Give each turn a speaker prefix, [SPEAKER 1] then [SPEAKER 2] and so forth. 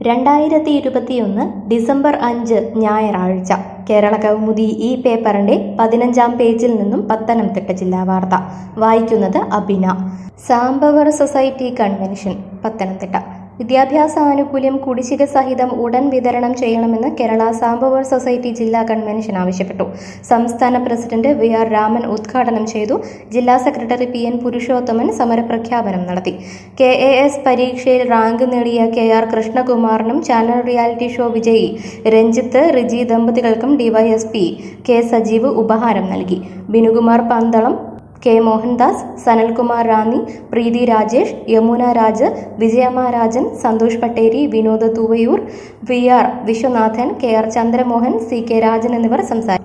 [SPEAKER 1] രണ്ടായിരത്തി ഇരുപത്തിയൊന്ന് ഡിസംബർ അഞ്ച് ഞായറാഴ്ച കേരള കൗമുദി ഈ പേപ്പറിന്റെ പതിനഞ്ചാം പേജിൽ നിന്നും പത്തനംതിട്ട ജില്ലാ വാർത്ത വായിക്കുന്നത് അബിന സാംബവർ സൊസൈറ്റി കൺവെൻഷൻ പത്തനംതിട്ട വിദ്യാഭ്യാസ ആനുകൂല്യം കുടിശ്ശിക സഹിതം ഉടൻ വിതരണം ചെയ്യണമെന്ന് കേരള സാംബവർ സൊസൈറ്റി ജില്ലാ കൺവെൻഷൻ ആവശ്യപ്പെട്ടു സംസ്ഥാന പ്രസിഡന്റ് വി ആർ രാമൻ ഉദ്ഘാടനം ചെയ്തു ജില്ലാ സെക്രട്ടറി പി എൻ പുരുഷോത്തമൻ സമരപ്രഖ്യാപനം നടത്തി കെ എ എസ് പരീക്ഷയിൽ റാങ്ക് നേടിയ കെ ആർ കൃഷ്ണകുമാറിനും ചാനൽ റിയാലിറ്റി ഷോ വിജയി രഞ്ജിത്ത് റിജി ദമ്പതികൾക്കും ഡിവൈഎസ്പി കെ സജീവ് ഉപഹാരം നൽകി Binukumar Pandalam K Mohandas Sanalkumar Ranni Preethi Rajesh Yamuna Raj Vijayamma Rajan Santhosh Patteri Vinod Thuvayoor V R Viswanathan K R Chandramohan C K Rajan എന്നിവർ സംസാരിച്ചു